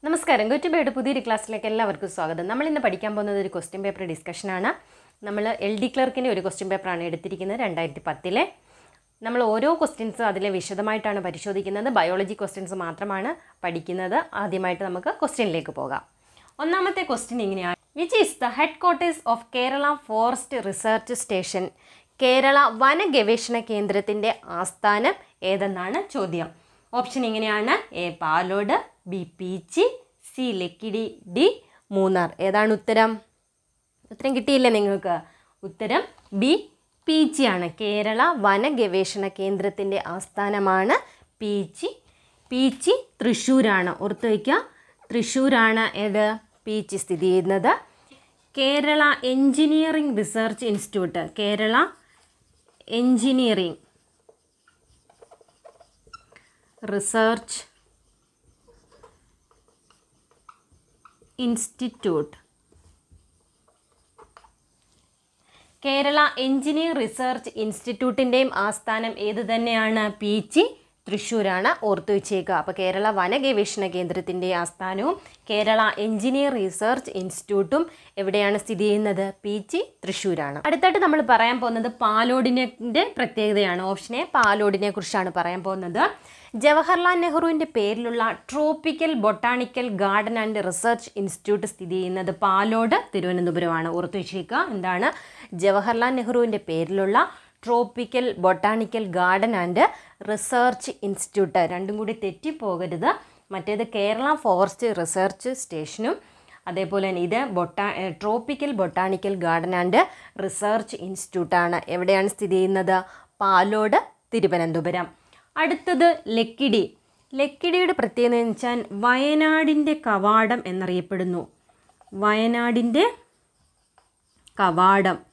നമസ്കാരം ഗുറ്റുബയുടെ പുതിയൊരു ക്ലാസ്സിലേക്ക് എല്ലാവർക്കും സ്വാഗതം നമ്മൾ ഇന്ന് പഠിക്കാൻ പോകുന്നത് ഒരു ക്വസ്റ്റ്യൻ പേപ്പർ ഡിസ്കഷനാണ് നമ്മൾ എൽ ഡി ക്ലർക്കിൻ്റെ ഒരു ക്വസ്റ്റ്യൻ പേപ്പറാണ് എടുത്തിരിക്കുന്നത് രണ്ടായിരത്തി പത്തിലെ നമ്മൾ ഓരോ ക്വസ്റ്റ്യൻസും അതിലെ വിശദമായിട്ടാണ് പരിശോധിക്കുന്നത് ബയോളജി ക്വസ്റ്റ്യൻസ് മാത്രമാണ് പഠിക്കുന്നത് ആദ്യമായിട്ട് നമുക്ക് ക്വസ്റ്റ്യനിലേക്ക് പോകാം ഒന്നാമത്തെ ക്വസ്റ്റ്യൻ ഇങ്ങനെയാണ് which is the headquarters of Kerala forest research station Kerala വന ഗവേഷണ കേന്ദ്രത്തിൻ്റെ ആസ്ഥാനം ഏതെന്നാണ് ചോദ്യം ഓപ്ഷൻ ഇങ്ങനെയാണ് A Palode B Peechi C Lakkidi D Munnar ഏതാണ് ഉത്തരം ഉത്തരം കിട്ടിയില്ലേ നിങ്ങൾക്ക് ഉത്തരം ബി പീച്ചി ആണ് കേരള വന ഗവേഷണ കേന്ദ്രത്തിൻ്റെ ആസ്ഥാനമാണ് പീച്ചി പീച്ചി തൃശ്ശൂരാണ് ഓർത്ത് വയ്ക്കുക തൃശ്ശൂരാണ് ഏത് പീച്ചി സ്ഥിതി ചെയ്യുന്നത് Kerala engineering research institute Kerala engineering research institute Kerala engineer research ഇൻസ്റ്റിറ്റ്യൂട്ടിൻ്റെയും ആസ്ഥാനം ഏത് തന്നെയാണ് പീച്ചി തൃശ്ശൂരാണ് ഓർത്തു വെച്ചേക്കുക അപ്പോൾ കേരള വന ഗവേഷണ കേന്ദ്രത്തിൻ്റെ ആസ്ഥാനവും കേരള എഞ്ചിനീയർ റിസർച്ച് ഇൻസ്റ്റിറ്റ്യൂട്ടും എവിടെയാണ് സ്ഥിതി ചെയ്യുന്നത് പീച്ചി തൃശ്ശൂരാണ് അടുത്തായിട്ട് നമ്മൾ പറയാൻ പോകുന്നത് പാലോടിൻ്റെ പ്രത്യേകതയാണ് ഓപ്ഷൻ എ പാലോടിനെ കുറിച്ചാണ് പറയാൻ പോകുന്നത് ജവഹർലാൽ നെഹ്റുവിൻ്റെ പേരിലുള്ള tropical botanical garden and research institute സ്ഥിതി ചെയ്യുന്നത് പാലോട് തിരുവനന്തപുരമാണ് ഓർത്തു വെച്ചേക്കുക എന്താണ് ജവഹർലാൽ നെഹ്റുവിൻ്റെ പേരിലുള്ള tropical botanical garden and research institute രണ്ടും കൂടി തെറ്റിപ്പോകരുത് മറ്റേത് കേരള ഫോറസ്റ്റ് റിസർച്ച് സ്റ്റേഷനും അതേപോലെ തന്നെ ഇത് ബൊട്ടാ tropical botanical garden and research ഇൻസ്റ്റിറ്റ്യൂട്ടാണ് എവിടെയാണ് സ്ഥിതി ചെയ്യുന്നത് പാലോട് തിരുവനന്തപുരം അടുത്തത് ലക്കിടി ലക്കിടിയുടെ പ്രത്യേകത എന്ന് വെച്ചാൽ വയനാടിൻ്റെ കവാടം എന്നറിയപ്പെടുന്നു വയനാടിൻ്റെ കവാടം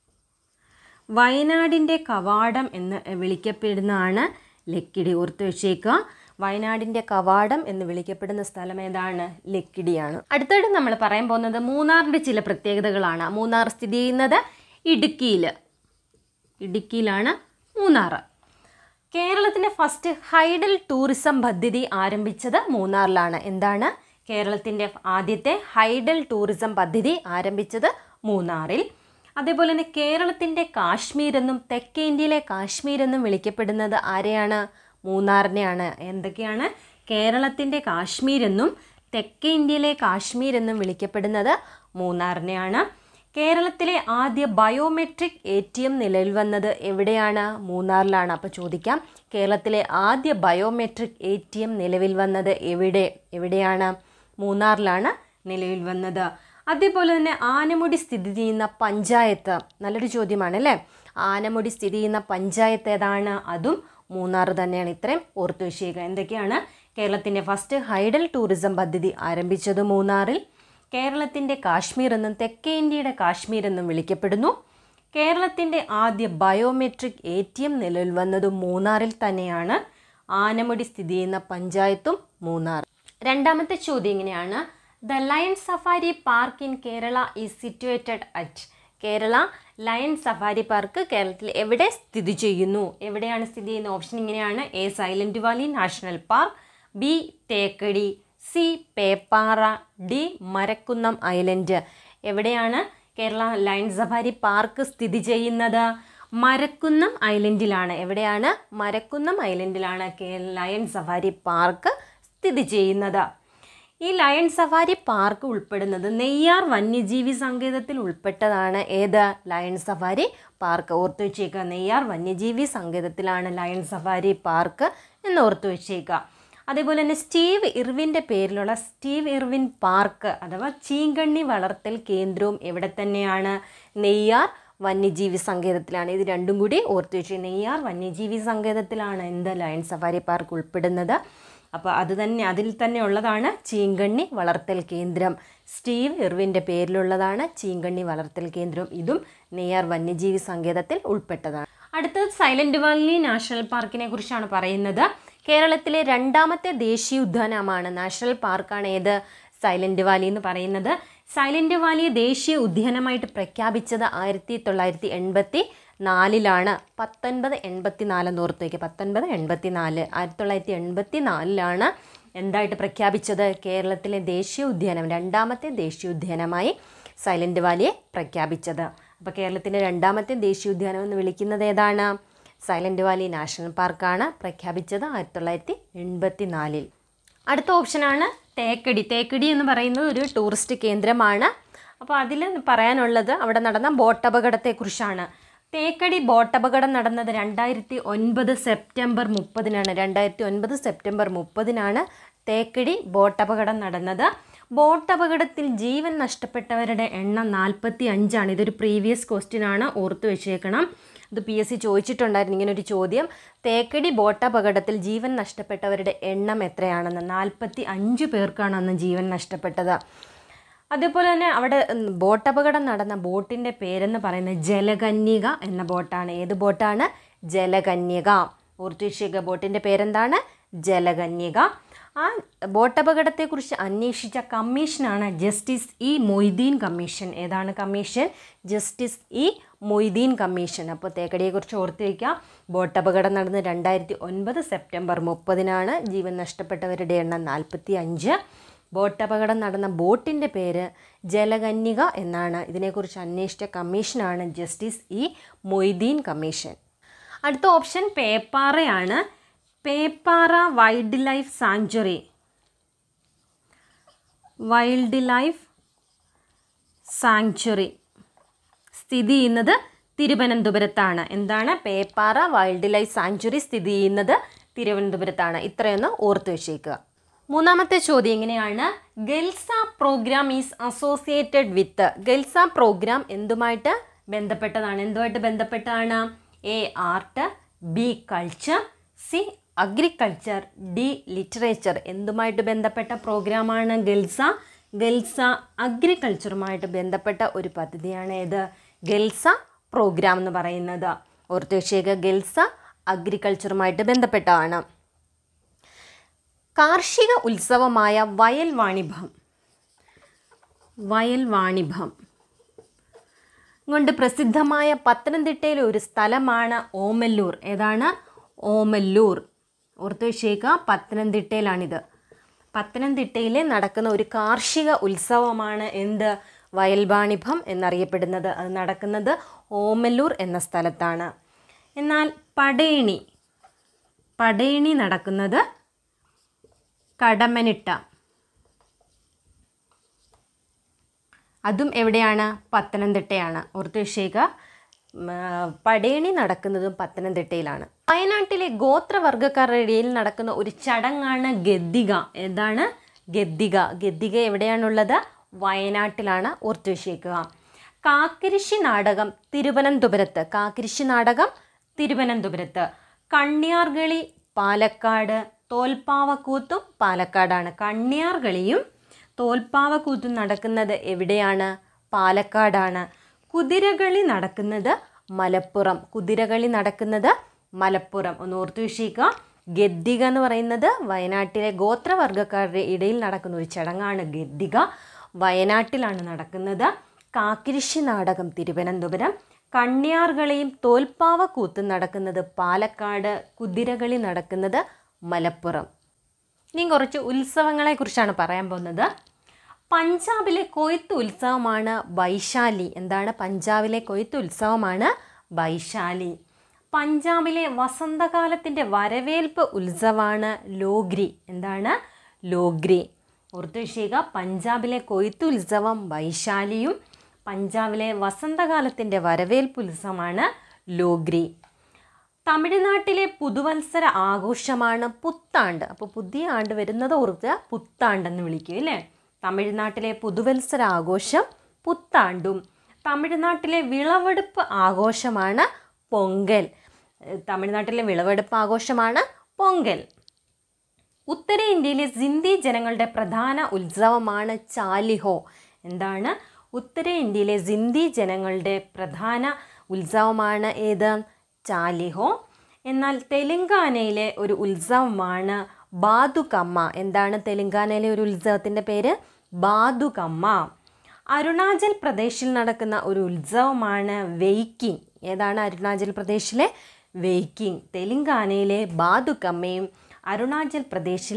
വയനാടിൻ്റെ കവാടം എന്ന് വിളിക്കപ്പെടുന്നതാണ് ലക്കിടി ഓർത്ത് വെച്ചേക്കുക വയനാടിൻ്റെ കവാടം എന്ന് വിളിക്കപ്പെടുന്ന സ്ഥലം ഏതാണ് ലക്കിടിയാണ് അടുത്തായിട്ട് നമ്മൾ പറയാൻ പോകുന്നത് മൂന്നാറിൻ്റെ ചില പ്രത്യേകതകളാണ് മൂന്നാർ സ്ഥിതി ചെയ്യുന്നത് ഇടുക്കിയിൽ ഇടുക്കിയിലാണ് മൂന്നാർ കേരളത്തിൻ്റെ ഫസ്റ്റ് ഹൈഡൽ ടൂറിസം പദ്ധതി ആരംഭിച്ചത് മൂന്നാറിലാണ് എന്താണ് കേരളത്തിൻ്റെ ആദ്യത്തെ ഹൈഡൽ ടൂറിസം പദ്ധതി ആരംഭിച്ചത് മൂന്നാറിൽ അതേപോലെ തന്നെ കേരളത്തിൻ്റെ കാശ്മീർ എന്നും തെക്കേ ഇന്ത്യയിലെ കാശ്മീർ എന്നും വിളിക്കപ്പെടുന്നത് ആരെയാണ് മൂന്നാറിനെയാണ് എന്തൊക്കെയാണ് കേരളത്തിൻ്റെ കാശ്മീർ എന്നും തെക്കേ ഇന്ത്യയിലെ കാശ്മീർ എന്നും വിളിക്കപ്പെടുന്നത് മൂന്നാറിനെയാണ് കേരളത്തിലെ ആദ്യ ബയോമെട്രിക് എ ടി എം നിലവിൽ വന്നത് എവിടെയാണ് മൂന്നാറിലാണ് അപ്പോൾ ചോദിക്കാം കേരളത്തിലെ ആദ്യ ബയോമെട്രിക് എ ടി എം നിലവിൽ വന്നത് എവിടെ എവിടെയാണ് മൂന്നാറിലാണ് നിലവിൽ വന്നത് അതേപോലെ തന്നെ ആനമുടി സ്ഥിതി ചെയ്യുന്ന പഞ്ചായത്ത് നല്ലൊരു ചോദ്യമാണ് അല്ലേ ആനമുടി സ്ഥിതി ചെയ്യുന്ന പഞ്ചായത്ത് ഏതാണ് അതും മൂന്നാർ തന്നെയാണ് ഇത്രയും ഓർത്തു വെച്ചേക്കുക എന്തൊക്കെയാണ് കേരളത്തിൻ്റെ ഫസ്റ്റ് ഹൈഡൽ ടൂറിസം പദ്ധതി ആരംഭിച്ചത് മൂന്നാറിൽ കേരളത്തിൻ്റെ കാശ്മീർ എന്നും തെക്കേ ഇന്ത്യയുടെ കാശ്മീർ എന്നും വിളിക്കപ്പെടുന്നു കേരളത്തിൻ്റെ ആദ്യ ബയോമെട്രിക് എ ടി എം നിലവിൽ വന്നത് മൂന്നാറിൽ തന്നെയാണ് ആനമുടി സ്ഥിതി ചെയ്യുന്ന പഞ്ചായത്തും മൂന്നാർ രണ്ടാമത്തെ ചോദ്യം ഇങ്ങനെയാണ് the lion safari park in Kerala is situated at Kerala lion safari park കേരളത്തിൽ എവിടെ സ്ഥിതി ചെയ്യുന്നു എവിടെയാണ് സ്ഥിതി ചെയ്യുന്നത് ഓപ്ഷൻ ഇങ്ങനെയാണ് A Silent Valley National Park B Thekkady C Peppara D Marakkunnam island എവിടെയാണ് കേരള ലയൺ സഫാരി പാർക്ക് സ്ഥിതി ചെയ്യുന്നത് മരക്കുന്നം ഐലൻഡിലാണ് എവിടെയാണ് മരക്കുന്നം ഐലൻഡിലാണ് കേ ലയൺ സഫാരി പാർക്ക് സ്ഥിതി ചെയ്യുന്നത് ഈ ലയൺ സഫാരി പാർക്ക് ഉൾപ്പെടുന്നത് നെയ്യാർ വന്യജീവി സങ്കേതത്തിൽ ഉൾപ്പെട്ടതാണ് ഏത് ലയൺ സഫാരി പാർക്ക് ഓർത്തു വെച്ചേക്കുക നെയ്യാർ വന്യജീവി സങ്കേതത്തിലാണ് ലയൺ സഫാരി പാർക്ക് എന്ന് ഓർത്തു വെച്ചേക്കുക അതേപോലെ തന്നെ സ്റ്റീവ് ഇർവിൻ്റെ പേരിലുള്ള സ്റ്റീവ് ഇർവിൻ പാർക്ക് അഥവാ ചീങ്കണ്ണി വളർത്തൽ കേന്ദ്രവും എവിടെ തന്നെയാണ് നെയ്യാർ വന്യജീവി സങ്കേതത്തിലാണ് ഇത് രണ്ടും കൂടി ഓർത്തു വെച്ചു നെയ്യാർ വന്യജീവി സങ്കേതത്തിലാണ് എന്ത് ലയൺ സഫാരി പാർക്ക് ഉൾപ്പെടുന്നത് അപ്പോൾ അത് തന്നെ അതിൽ തന്നെ ഉള്ളതാണ് ചീങ്കണ്ണി വളർത്തൽ കേന്ദ്രം സ്റ്റീവ് ഇർവിൻ്റെ പേരിലുള്ളതാണ് ചീങ്കണ്ണി വളർത്തൽ കേന്ദ്രം ഇതും നെയ്യാർ വന്യജീവി സങ്കേതത്തിൽ ഉൾപ്പെട്ടതാണ് അടുത്തത് സൈലൻറ്റ് വാലി നാഷണൽ പാർക്കിനെ കുറിച്ചാണ് പറയുന്നത് കേരളത്തിലെ രണ്ടാമത്തെ ദേശീയ ഉദ്യാനമാണ് നാഷണൽ പാർക്കാണ് ഏത് സൈലൻറ്റ് വാലി എന്ന് പറയുന്നത് സൈലൻറ്റ് വാലിയെ ദേശീയ ഉദ്യാനമായിട്ട് പ്രഖ്യാപിച്ചത് ആയിരത്തി തൊള്ളായിരത്തി എൺപത്തി നാലിലാണ് പത്തൊൻപത് എൺപത്തി നാല് എന്ന് ഓർത്ത് വയ്ക്കുക പത്തൊൻപത് എൺപത്തി നാല് ആയിരത്തി തൊള്ളായിരത്തി എൺപത്തി നാലിലാണ് എന്തായിട്ട് പ്രഖ്യാപിച്ചത് കേരളത്തിലെ ദേശീയ ഉദ്യാനം രണ്ടാമത്തെ ദേശീയ ഉദ്യാനമായി സൈലന്റ് വാലിയെ പ്രഖ്യാപിച്ചത് അപ്പോൾ കേരളത്തിൻ്റെ രണ്ടാമത്തെ ദേശീയ ഉദ്യാനം എന്ന് വിളിക്കുന്നത് ഏതാണ് സൈലന്റ് വാലി നാഷണൽ പാർക്കാണ് പ്രഖ്യാപിച്ചത് ആയിരത്തി തൊള്ളായിരത്തി എൺപത്തി നാലിൽ അടുത്ത ഓപ്ഷനാണ് തേക്കടി തേക്കടി എന്ന് പറയുന്നത് ഒരു ടൂറിസ്റ്റ് കേന്ദ്രമാണ് അപ്പോൾ അതിൽ പറയാനുള്ളത് അവിടെ നടന്ന ബോട്ടപകടത്തെക്കുറിച്ചാണ് തേക്കടി ബോട്ടപകടം നടന്നത് രണ്ടായിരത്തി ഒൻപത് സെപ്റ്റംബർ മുപ്പതിനാണ് രണ്ടായിരത്തി ഒൻപത് സെപ്റ്റംബർ മുപ്പതിനാണ് തേക്കടി ബോട്ടപകടം നടന്നത് ബോട്ടപകടത്തിൽ ജീവൻ നഷ്ടപ്പെട്ടവരുടെ എണ്ണം നാൽപ്പത്തി അഞ്ചാണ് ഇതൊരു പ്രീവിയസ് ക്വസ്റ്റ്യൻ ആണ് ഓർത്തു വെച്ചേക്കണം ഇത് പി എസ് സി ചോദിച്ചിട്ടുണ്ടായിരുന്നു ഇങ്ങനെ ഒരു ചോദ്യം തേക്കടി ബോട്ടപകടത്തിൽ ജീവൻ നഷ്ടപ്പെട്ടവരുടെ എണ്ണം എത്രയാണെന്ന് നാൽപ്പത്തി അഞ്ച് പേർക്കാണ് അന്ന് ജീവൻ നഷ്ടപ്പെട്ടത് അതേപോലെ തന്നെ അവിടെ ഉം, ബോട്ടപകടം നടന്ന ബോട്ടിൻ്റെ പേരെന്ന് പറയുന്നത് ജലകന്യക എന്ന ബോട്ടാണ് ഏത് ബോട്ടാണ് ജലകന്യക ഓർത്തുവെച്ചേക്കുക ബോട്ടിൻ്റെ പേരെന്താണ് ജലകന്യക ആ ബോട്ടപകടത്തെക്കുറിച്ച് അന്വേഷിച്ച കമ്മീഷനാണ് ജസ്റ്റിസ് ഇ മൊയ്തീൻ കമ്മീഷൻ ഏതാണ് commission justice E Moideen commission അപ്പോൾ തേക്കടിയെക്കുറിച്ച് ഓർത്ത് വയ്ക്കാം ബോട്ടപകടം നടന്ന് രണ്ടായിരത്തി ഒൻപത് സെപ്റ്റംബർ മുപ്പതിനാണ് ജീവൻ നഷ്ടപ്പെട്ടവരുടെ എണ്ണം നാൽപ്പത്തി അഞ്ച് ബോട്ടപകടം നടന്ന ബോട്ടിൻ്റെ പേര് ജലകന്യക എന്നാണ് ഇതിനെക്കുറിച്ച് അന്വേഷിച്ച കമ്മീഷനാണ് ജസ്റ്റിസ് ഇ മൊയ്തീൻ കമ്മീഷൻ അടുത്ത ഓപ്ഷൻ പേപ്പാറയാണ് Peppara wildlife sanctuary wildlife sanctuary സ്ഥിതി ചെയ്യുന്നത് തിരുവനന്തപുരത്താണ് എന്താണ് പേപ്പാറ വൈൽഡ് ലൈഫ് സാങ്ച്വറി സ്ഥിതി ചെയ്യുന്നത് തിരുവനന്തപുരത്താണ് ഇത്രയൊന്ന് ഓർത്തു വെച്ചേക്കുക മൂന്നാമത്തെ ചോദ്യം എങ്ങനെയാണ് ഗൽസ പ്രോഗ്രാം ഈസ് അസോസിയേറ്റഡ് വിത്ത് ഗൽസ പ്രോഗ്രാം എന്തുമായിട്ട് ബന്ധപ്പെട്ടതാണ് എന്തുമായിട്ട് ബന്ധപ്പെട്ടാണ് A art B culture C agriculture D literature എന്തുമായിട്ട് ബന്ധപ്പെട്ട പ്രോഗ്രാമാണ് ഗൽസ ഗൽസ അഗ്രികൾച്ചറുമായിട്ട് ബന്ധപ്പെട്ട ഒരു പദ്ധതിയാണ് ഏത് ഗൽസ പ്രോഗ്രാം എന്ന് പറയുന്നത് ഓർത്ത് വെച്ചേക്കുക ഗൽസ അഗ്രികൾച്ചറുമായിട്ട് ബന്ധപ്പെട്ടതാണ് കാർഷിക ഉത്സവമായ വയൽ വാണിഭം വയൽ വാണിഭം കൊണ്ട് പ്രസിദ്ധമായ പത്തനംതിട്ടയിലെ ഒരു സ്ഥലമാണ് ഓമല്ലൂർ ഏതാണ് ഓമല്ലൂർ ഓർത്തു വെച്ചേക്കുക പത്തനംതിട്ടയിലാണിത് പത്തനംതിട്ടയിൽ നടക്കുന്ന ഒരു കാർഷിക ഉത്സവമാണ് എന്ത് വയൽ വാണിഭം എന്നറിയപ്പെടുന്നത് അത് നടക്കുന്നത് ഓമല്ലൂർ എന്ന സ്ഥലത്താണ് എന്നാൽ പടയണി പടയണി നടക്കുന്നത് കടമനിട്ട അതും എവിടെയാണ് പത്തനംതിട്ടയാണ് ഓർത്ത് വെച്ചേക്കുക ഉം, ആ, പടയണി നടക്കുന്നതും പത്തനംതിട്ടയിലാണ് വയനാട്ടിലെ ഗോത്രവർഗ്ഗക്കാരുടെ ഇടയിൽ നടക്കുന്ന ഒരു ചടങ്ങാണ് ഗദ്ദിക എന്താണ് ഗദ്ദിക ഗദ്ദിക എവിടെയാണുള്ളത് വയനാട്ടിലാണ് ഓർത്ത് വെച്ചേക്കുക കാക്കിരിശി നാടകം തിരുവനന്തപുരത്ത് കാക്കിരിശി നാടകം തിരുവനന്തപുരത്ത് കണ്ണിയാർകളി പാലക്കാട് തോൽപ്പാവക്കൂത്തും പാലക്കാടാണ് കണ്ണിയാർകളിയും തോൽപ്പാവക്കൂത്തും നടക്കുന്നത് എവിടെയാണ് പാലക്കാടാണ് കുതിരകളി നടക്കുന്നത് മലപ്പുറം കുതിരകളി നടക്കുന്നത് മലപ്പുറം ഒന്ന് ഓർത്തു വെച്ചേക്കുക ഗദ്ദിക എന്ന് പറയുന്നത് വയനാട്ടിലെ ഗോത്രവർഗ്ഗക്കാരുടെ ഇടയിൽ നടക്കുന്ന ഒരു ചടങ്ങാണ് ഗദ്ദിക വയനാട്ടിലാണ് നടക്കുന്നത് കാക്കിരിശി നാടകം തിരുവനന്തപുരം കണ്ണിയാർകളിയും തോൽപ്പാവക്കൂത്തും നടക്കുന്നത് പാലക്കാട് കുതിരകളി നടക്കുന്നത് മലപ്പുറം ഇനി കുറച്ച് ഉത്സവങ്ങളെക്കുറിച്ചാണ് പറയാൻ പോകുന്നത് പഞ്ചാബിലെ കൊയ്ത്ത് ഉത്സവമാണ് വൈശാലി എന്താണ് പഞ്ചാബിലെ കൊയ്ത്ത് ഉത്സവമാണ് വൈശാലി പഞ്ചാബിലെ വസന്തകാലത്തിൻ്റെ വരവേൽപ്പ് ഉത്സവമാണ് ലോഗ്രി എന്താണ് ലോഗ്രി ഓർത്തു വെച്ചേക്കുക പഞ്ചാബിലെ കൊയ്ത്ത് ഉത്സവം വൈശാലിയും പഞ്ചാബിലെ വസന്തകാലത്തിൻ്റെ വരവേൽപ്പ് ഉത്സവമാണ് ലോഗ്രി തമിഴ്നാട്ടിലെ പുതുവത്സര ആഘോഷമാണ് പുത്താണ്ട് അപ്പോൾ പുതിയ ആണ്ട് വരുന്നത് ഓർക്കുക പുത്താണ്ടെന്ന് വിളിക്കും അല്ലേ തമിഴ്നാട്ടിലെ പുതുവത്സര ആഘോഷം പുത്താണ്ടും തമിഴ്നാട്ടിലെ വിളവെടുപ്പ് ആഘോഷമാണ് പൊങ്കൽ ഏഹ് തമിഴ്നാട്ടിലെ വിളവെടുപ്പ് ആഘോഷമാണ് പൊങ്കൽ ഉത്തരേന്ത്യയിലെ സിന്ധി ജനങ്ങളുടെ പ്രധാന ഉത്സവമാണ് ചാലിഹോ എന്താണ് ഉത്തരേന്ത്യയിലെ സിന്ധി ജനങ്ങളുടെ പ്രധാന ഉത്സവമാണ് ഏത് ചാലിഹോ എന്നാൽ തെലങ്കാനയിലെ ഒരു ഉത്സവമാണ് ബാതുകമ്മ എന്താണ് തെലങ്കാനയിലെ ഒരു ഉത്സവത്തിൻ്റെ പേര് ബാതുകമ്മ അരുണാചൽ പ്രദേശിൽ നടക്കുന്ന ഒരു ഉത്സവമാണ് വെയ്ക്കിംഗ് ഏതാണ് അരുണാചൽ പ്രദേശിലെ വെയ്ക്കിംഗ് തെലങ്കാനയിലെ ബാതുകമ്മയും അരുണാചൽ പ്രദേശിലെ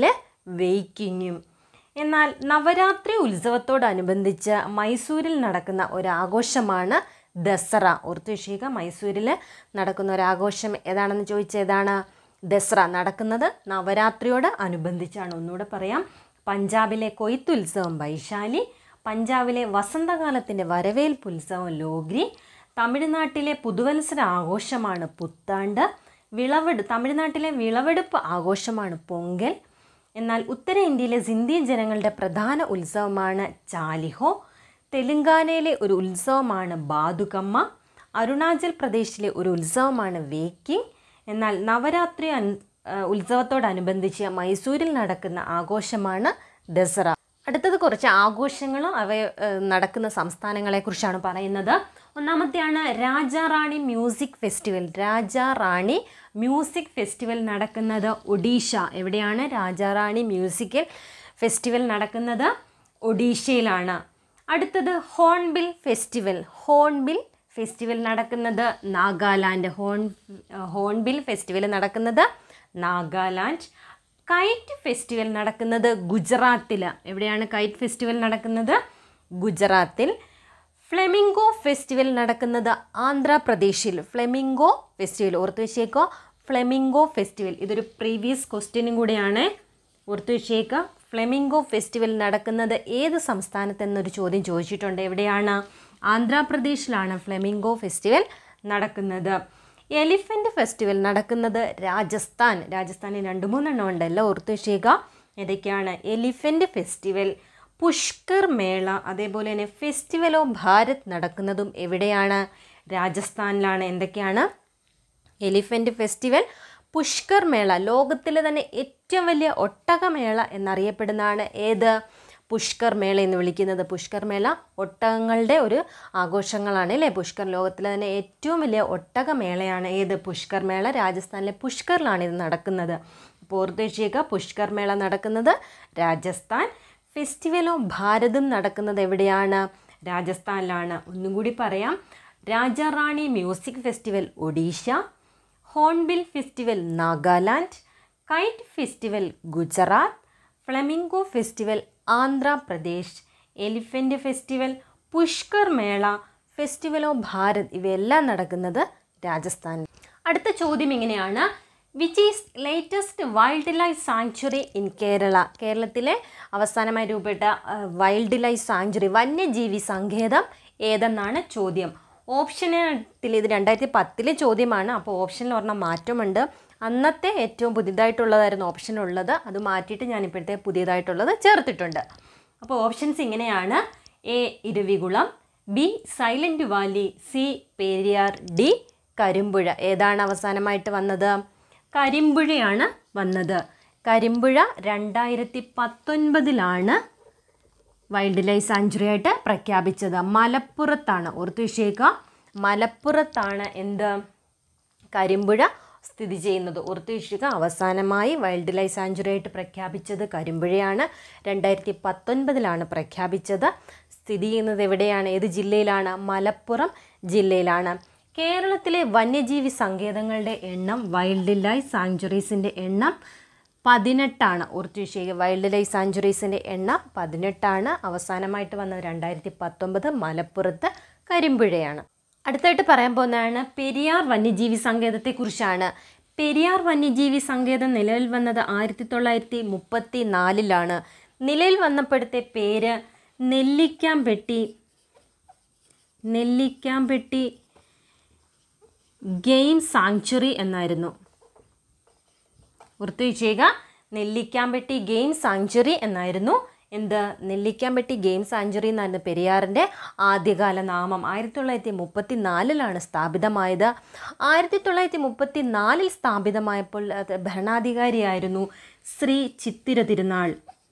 വെയ്ക്കിങ്ങും എന്നാൽ നവരാത്രി ഉത്സവത്തോടനുബന്ധിച്ച് മൈസൂരിൽ നടക്കുന്ന ഒരാഘോഷമാണ് ദസറ ഓർത്തു വെച്ചേക്കുക മൈസൂരിൽ നടക്കുന്ന ഒരാഘോഷം ഏതാണെന്ന് ചോദിച്ചാൽ ഏതാണ് ദസറ നടക്കുന്നത് നവരാത്രിയോട് അനുബന്ധിച്ചാണ് ഒന്നുകൂടെ പറയാം പഞ്ചാബിലെ കൊയ്ത്തുത്സവം വൈശാലി പഞ്ചാബിലെ വസന്തകാലത്തിൻ്റെ വരവേൽപ്പ് ഉത്സവം ലോഗ്രി തമിഴ്നാട്ടിലെ പുതുവത്സര ആഘോഷമാണ് പുത്താണ്ട് വിളവെടു തമിഴ്നാട്ടിലെ വിളവെടുപ്പ് ആഘോഷമാണ് പൊങ്കൽ എന്നാൽ ഉത്തരേന്ത്യയിലെ സിന്ധി ജനങ്ങളുടെ പ്രധാന ഉത്സവമാണ് ചാലിഹോ തെലുങ്കാനയിലെ ഒരു ഉത്സവമാണ് ബാതുകമ്മ അരുണാചൽ പ്രദേശിലെ ഒരു ഉത്സവമാണ് വേക്കിംഗ് എന്നാൽ നവരാത്രി അൻ ആ, ഉത്സവത്തോടനുബന്ധിച്ച് മൈസൂരിൽ നടക്കുന്ന ആഘോഷമാണ് ദസറ അടുത്തത് കുറച്ച് ആഘോഷങ്ങളും അവ ഏ, നടക്കുന്ന സംസ്ഥാനങ്ങളെക്കുറിച്ചാണ് പറയുന്നത് ഒന്നാമത്തെയാണ് Rajarani music festival Rajarani music festival നടക്കുന്നത് ഒഡീഷ എവിടെയാണ് രാജാറാണി മ്യൂസിക്കൽ ഫെസ്റ്റിവൽ നടക്കുന്നത് ഒഡീഷയിലാണ് അടുത്തത് ഹോൺബിൽ ഫെസ്റ്റിവൽ ഹോൺബിൽ ഫെസ്റ്റിവൽ നടക്കുന്നത് നാഗാലാൻഡ് ഹോൺ ഹോൺബിൽ ഫെസ്റ്റിവൽ നടക്കുന്നത് നാഗാലാൻഡ് കൈറ്റ് ഫെസ്റ്റിവൽ നടക്കുന്നത് ഗുജറാത്തിൽ എവിടെയാണ് കൈറ്റ് ഫെസ്റ്റിവൽ നടക്കുന്നത് ഗുജറാത്തിൽ ഫ്ലെമിംഗോ ഫെസ്റ്റിവൽ നടക്കുന്നത് ആന്ധ്രാപ്രദേശിൽ ഫ്ലെമിംഗോ ഫെസ്റ്റിവൽ ഓർത്ത് വെച്ചേക്കോ ഫ്ലെമിംഗോ ഫെസ്റ്റിവൽ ഇതൊരു പ്രീവിയസ് ക്വസ്റ്റ്യനും കൂടെയാണ് ഓർത്ത് വെച്ചേക്കുക ഫ്ലെമിംഗോ ഫെസ്റ്റിവൽ നടക്കുന്നത് ഏത് സംസ്ഥാനത്തെന്നൊരു ചോദ്യം ചോദിച്ചിട്ടുണ്ട് എവിടെയാണ് ആന്ധ്രാപ്രദേശിലാണ് ഫ്ലെമിംഗോ ഫെസ്റ്റിവൽ നടക്കുന്നത് എലിഫൻ്റ് ഫെസ്റ്റിവൽ നടക്കുന്നത് രാജസ്ഥാൻ രാജസ്ഥാനിൽ രണ്ട് മൂന്നെണ്ണം ഉണ്ടല്ലോ ഓർത്ത് വെച്ചേക്കുക ഏതൊക്കെയാണ് എലിഫൻ്റ് ഫെസ്റ്റിവൽ പുഷ്കർ മേള അതേപോലെ തന്നെ ഫെസ്റ്റിവൽ ഓഫ് ഭാരത് നടക്കുന്നതും എവിടെയാണ് രാജസ്ഥാനിലാണ് എന്തൊക്കെയാണ് എലിഫൻ്റ് ഫെസ്റ്റിവൽ പുഷ്കർ മേള ലോകത്തിലെ തന്നെ ഏറ്റവും വലിയ ഒട്ടകമേള എന്നറിയപ്പെടുന്നതാണ് ഏത് പുഷ്കർ മേള എന്ന് വിളിക്കുന്നത് പുഷ്കർ മേള ഒട്ടകങ്ങളുടെ ഒരു ആഘോഷങ്ങളാണ് അല്ലേ പുഷ്കർ ലോകത്തിലെ തന്നെ ഏറ്റവും വലിയ ഒട്ടകമേളയാണ് ഏത് പുഷ്കർ മേള രാജസ്ഥാനിലെ പുഷ്കറിലാണ് ഇത് നടക്കുന്നത് അപ്പോൾ ഓർത്ത് വെച്ചേക്കുക പുഷ്കർ മേള നടക്കുന്നത് രാജസ്ഥാൻ ഫെസ്റ്റിവൽ ഓഫ് ഭാരതും നടക്കുന്നത് എവിടെയാണ് രാജസ്ഥാനിലാണ് ഒന്നും കൂടി പറയാം Raja Rani music festival Odisha hornbill festival Nagaland kite festival Gujarat flamingo festival Andhra Pradesh elephant festival Pushkar Mela festival of Bharat ഇവയെല്ലാം നടക്കുന്നത് രാജസ്ഥാനിൽ അടുത്ത ചോദ്യം ഇങ്ങനെയാണ് which is latest wildlife sanctuary in Kerala കേരളത്തിലെ അവസാനമായി രൂപപ്പെട്ട വൈൽഡ് ലൈഫ് സാങ്ച്വറി വന്യജീവി സങ്കേതം ഏതെന്നാണ് ചോദ്യം ഓപ്ഷനത്തിൽ ഇത് രണ്ടായിരത്തി പത്തിലെ ചോദ്യമാണ് അപ്പോൾ ഓപ്ഷനിൽ ഒരെണ്ണം മാറ്റമുണ്ട് അന്നത്തെ ഏറ്റവും പുതിയതായിട്ടുള്ളതായിരുന്നു ഓപ്ഷനുള്ളത് അത് മാറ്റിയിട്ട് ഞാൻ ഇപ്പോഴത്തെ പുതിയതായിട്ടുള്ളത് ചേർത്തിട്ടുണ്ട് അപ്പോൾ ഓപ്ഷൻസ് ഇങ്ങനെയാണ് A Eravikulam B Silent Valley C Periyar D Karimpuzha ഏതാണ് അവസാനമായിട്ട് വന്നത് കരിമ്പുഴയാണ് വന്നത് കരിമ്പുഴ രണ്ടായിരത്തി പത്തൊൻപതിലാണ് വൈൽഡ് ലൈഫ് സാങ്ച്വറി ആയിട്ട് പ്രഖ്യാപിച്ചത് മലപ്പുറത്താണ് ഓർത്ത് വെച്ചേക്കുക മലപ്പുറത്താണ് എന്ത് കരിമ്പുഴ സ്ഥിതി ചെയ്യുന്നത് ഓർത്ത് വെച്ചേക്കുക അവസാനമായി വൈൽഡ് ലൈഫ് സാങ്ച്വറി ആയിട്ട് പ്രഖ്യാപിച്ചത് കരിമ്പുഴയാണ് രണ്ടായിരത്തി പത്തൊൻപതിലാണ് പ്രഖ്യാപിച്ചത് സ്ഥിതി ചെയ്യുന്നത് എവിടെയാണ് ഏത് ജില്ലയിലാണ് മലപ്പുറം ജില്ലയിലാണ് കേരളത്തിലെ വന്യജീവി സങ്കേതങ്ങളുടെ എണ്ണം വൈൽഡ് ലൈഫ് സാങ്ച്വറീസിൻ്റെ എണ്ണം പതിനെട്ടാണ് ഓർത്ത് വെച്ചേക്കുക വൈൽഡ് ലൈഫ് സാങ്ച്വറീസിൻ്റെ എണ്ണം പതിനെട്ടാണ് അവസാനമായിട്ട് വന്നത് രണ്ടായിരത്തി പത്തൊമ്പത് മലപ്പുറത്ത് കരിമ്പുഴയാണ് അടുത്തായിട്ട് പറയാൻ പോകുന്നതാണ് പെരിയാർ വന്യജീവി സങ്കേതത്തെക്കുറിച്ചാണ് പെരിയാർ വന്യജീവി സങ്കേതം നിലവിൽ വന്നത് ആയിരത്തി തൊള്ളായിരത്തി മുപ്പത്തി നാലിലാണ് നിലവിൽ വന്നപ്പോഴത്തെ പേര് നെല്ലിക്കാംപെട്ടി നെല്ലിക്കാംപെട്ടി ഗെയിം സാങ്ച്വറി എന്നായിരുന്നു ഓർത്തു വെച്ചേക നെല്ലിക്കാമ്പെട്ടി ഗെയിം സാങ്ച്വറി എന്നായിരുന്നു എന്ത് നെല്ലിക്കാമ്പെട്ടി ഗെയിം സാങ്ച്വറി എന്നായിരുന്നു പെരിയാറിൻ്റെ ആദ്യകാല നാമം ആയിരത്തി തൊള്ളായിരത്തി മുപ്പത്തി നാലിലാണ് സ്ഥാപിതമായത് ആയിരത്തി തൊള്ളായിരത്തി മുപ്പത്തി നാലിൽ സ്ഥാപിതമായപ്പോൾ അത് ഭരണാധികാരിയായിരുന്നു ശ്രീ ചിത്തിര തിരുനാൾ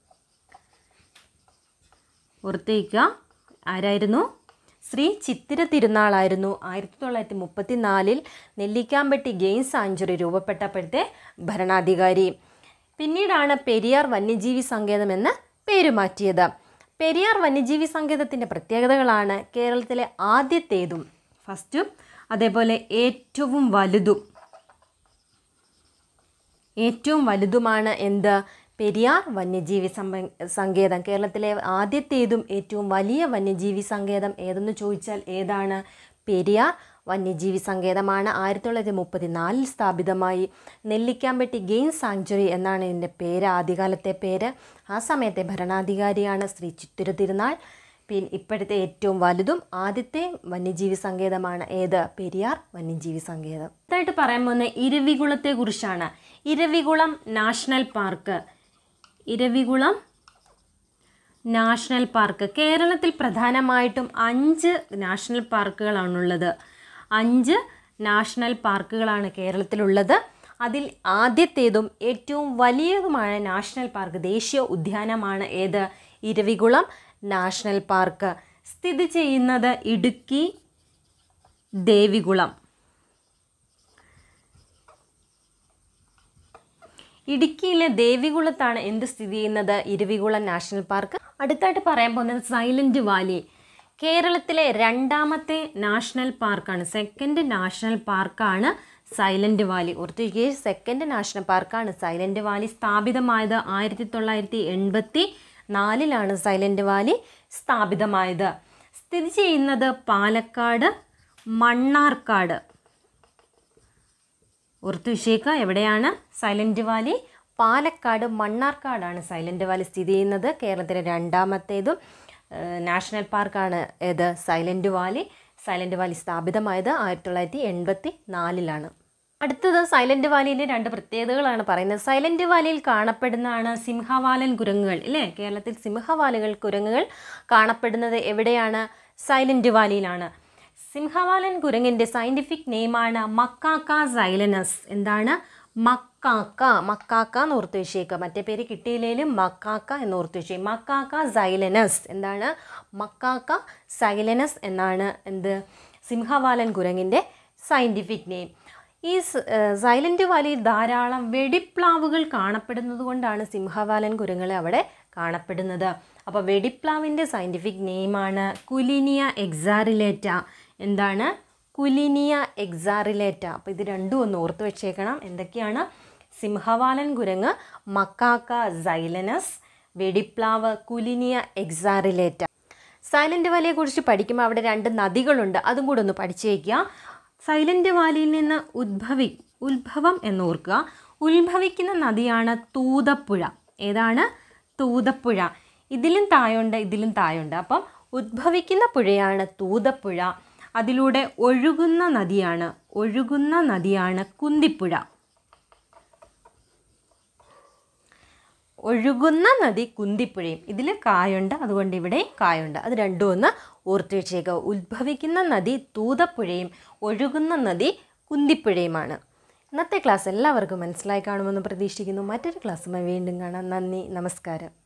ഓർത്തേക്കുക ആരായിരുന്നു ശ്രീ ചിത്തിര തിരുനാളായിരുന്നു ആയിരത്തി തൊള്ളായിരത്തി മുപ്പത്തി നാലിൽ നെല്ലിക്കാമ്പെട്ടി ഗെയിം സാങ്ച്വറി രൂപപ്പെട്ടപ്പോഴത്തെ ഭരണാധികാരി പിന്നീടാണ് പെരിയാർ വന്യജീവി സങ്കേതം എന്ന് പേര് മാറ്റിയത് പെരിയാർ വന്യജീവി സങ്കേതത്തിൻ്റെ പ്രത്യേകതകളാണ് കേരളത്തിലെ ആദ്യത്തേതും ഫസ്റ്റും അതേപോലെ ഏറ്റവും വലുതും ഏറ്റവും വലുതുമാണ് എന്ത് പെരിയാർ വന്യജീവി സമ്പ- സങ്കേതം കേരളത്തിലെ ആദ്യത്തേതും ഏറ്റവും വലിയ വന്യജീവി സങ്കേതം ഏതെന്ന് ചോദിച്ചാൽ ഏതാണ് പെരിയാർ വന്യജീവി സങ്കേതമാണ് ആയിരത്തി തൊള്ളായിരത്തി മുപ്പത്തി നാലിൽ സ്ഥാപിതമായി നെല്ലിക്കാമ്പെട്ടി ഗെയിം സാങ്ച്വറി എന്നാണ് ഇതിൻ്റെ പേര് ആദ്യകാലത്തെ പേര് ആ സമയത്തെ ഭരണാധികാരിയാണ് ശ്രീ ചിത്തിര തിരുനാൾ പിന്നെ ഇപ്പോഴത്തെ ഏറ്റവും വലുതും ആദ്യത്തെ വന്യജീവി സങ്കേതമാണ് ഏത് പെരിയാർ വന്യജീവി സങ്കേതം അടുത്തായിട്ട് പറയാൻ പോകുന്ന ഇരവികുളത്തെ കുറിച്ചാണ് Eravikulam national park Eravikulam national park കേരളത്തിൽ പ്രധാനമായിട്ടും അഞ്ച് നാഷണൽ പാർക്കുകളാണുള്ളത് അഞ്ച് നാഷണൽ പാർക്കുകളാണ് കേരളത്തിലുള്ളത് അതിൽ ആദ്യത്തേതും ഏറ്റവും വലിയതുമായ നാഷണൽ പാർക്ക് ദേശീയ ഉദ്യാനമാണ് ഏത് ഇരവികുളം നാഷണൽ പാർക്ക് സ്ഥിതി ചെയ്യുന്നത് ഇടുക്കി ദേവികുളം ഇടുക്കിയിലെ ദേവികുളത്താണ് എന്ത് സ്ഥിതി ചെയ്യുന്നത് ഇരവികുളം നാഷണൽ പാർക്ക് അടുത്തായിട്ട് പറയാൻ പോകുന്നത് സൈലന്റ് വാലി കേരളത്തിലെ രണ്ടാമത്തെ നാഷണൽ പാർക്കാണ് സെക്കൻഡ് നാഷണൽ പാർക്കാണ് സൈലന്റ് വാലി ഓർത്തിരിക്കുക സെക്കൻഡ് നാഷണൽ പാർക്കാണ് സൈലന്റ് വാലി സ്ഥാപിതമായത് ആയിരത്തി തൊള്ളായിരത്തി എൺപത്തി നാലിലാണ് സൈലന്റ് വാലി സ്ഥാപിതമായത് സ്ഥിതി ചെയ്യുന്നത് പാലക്കാട് മണ്ണാർക്കാട് ഓർത്തു വെച്ചേക്കുക എവിടെയാണ് സൈലന്റ് വാലി പാലക്കാട് മണ്ണാർക്കാടാണ് സൈലന്റ് വാലി സ്ഥിതി ചെയ്യുന്നത് കേരളത്തിലെ രണ്ടാമത്തേതും ഏഹ്, നാഷണൽ പാർക്കാണ് ഏത് സൈലന്റ് വാലി സൈലന്റ് വാലി സ്ഥാപിതമായത് ആയിരത്തി തൊള്ളായിരത്തി എൺപത്തി നാലിലാണ് അടുത്തത് സൈലന്റ് വാലിയിലെ രണ്ട് പ്രത്യേകതകളാണ് പറയുന്നത് സൈലന്റ് വാലിയിൽ കാണപ്പെടുന്നതാണ് സിംഹവാലൻ കുരങ്ങുകൾ ഇല്ലേ കേരളത്തിൽ സിംഹവാലുകൾ കുരങ്ങുകൾ കാണപ്പെടുന്നത് എവിടെയാണ് സൈലന്റ് വാലിയിലാണ് സിംഹവാലൻ കുരങ്ങിൻ്റെ സയൻറ്റിഫിക് നെയിമാണ് മക്കാക്ക സൈലനസ് എന്താണ് മക്കാക്ക മക്കാക്ക എന്ന് ഓർത്ത് വെച്ചേക്കുക മറ്റേ പേര് കിട്ടിയില്ലെങ്കിലും മക്കാക്ക എന്ന് ഓർത്ത് വെച്ചേക്കും മക്കാക്ക സൈലനസ് എന്താണ് മക്കാക്ക സൈലനസ് എന്നാണ് എന്ത് സിംഹവാലൻ കുരങ്ങിൻ്റെ സയൻറ്റിഫിക് നെയിം ഈ സൈലന്റ് വാലിയിൽ ധാരാളം വെടിപ്ലാവുകൾ കാണപ്പെടുന്നത് കൊണ്ടാണ് സിംഹവാലൻ കുരങ്ങളെ അവിടെ കാണപ്പെടുന്നത് അപ്പോൾ വെടിപ്ലാവിൻ്റെ സയൻറ്റിഫിക് നെയിമാണ് കുലിനിയ എക്സാറിലേറ്റ എന്താണ് കുലിനിയ എക്സാറിലേറ്റ അപ്പോൾ ഇത് രണ്ടും ഒന്ന് ഓർത്ത് വെച്ചേക്കണം എന്തൊക്കെയാണ് സിംഹവാലൻ കുരങ്ങ് മക്കാക്ക സൈലനസ് വെടിപ്ലാവ് കുലിനിയ എക്സാറിലേറ്റ സൈലന്റ് വാലിയെക്കുറിച്ച് പഠിക്കുമ്പോൾ അവിടെ രണ്ട് നദികളുണ്ട് അതും കൂടെ ഒന്ന് പഠിച്ചു വയ്ക്കുക സൈലന്റ് വാലിയിൽ നിന്ന് ഉദ്ഭവി ഉത്ഭവം എന്ന് ഓർക്കുക ഉത്ഭവിക്കുന്ന നദിയാണ് തൂതപ്പുഴ ഏതാണ് തൂതപ്പുഴ ഇതിലും തായുണ്ട് ഇതിലും തായുണ്ട് അപ്പം ഉദ്ഭവിക്കുന്ന പുഴയാണ് തൂതപ്പുഴ അതിലൂടെ ഒഴുകുന്ന നദിയാണ് ഒഴുകുന്ന നദിയാണ് കുന്തിപ്പുഴ ഒഴുകുന്ന നദി കുന്തിപ്പുഴയും ഇതിൽ കായുണ്ട് അതുകൊണ്ട് ഇവിടെ കായുണ്ട് അത് രണ്ടും ഒന്ന് ഓർത്ത് വെച്ചേക്കുക ഉത്ഭവിക്കുന്ന നദി തൂതപ്പുഴയും ഒഴുകുന്ന നദി കുന്തിപ്പുഴയുമാണ് ഇന്നത്തെ ക്ലാസ് എല്ലാവർക്കും മനസ്സിലായി കാണുമെന്ന് പ്രതീക്ഷിക്കുന്നു മറ്റൊരു ക്ലാസ്സുമായി വീണ്ടും കാണാം നന്ദി നമസ്കാരം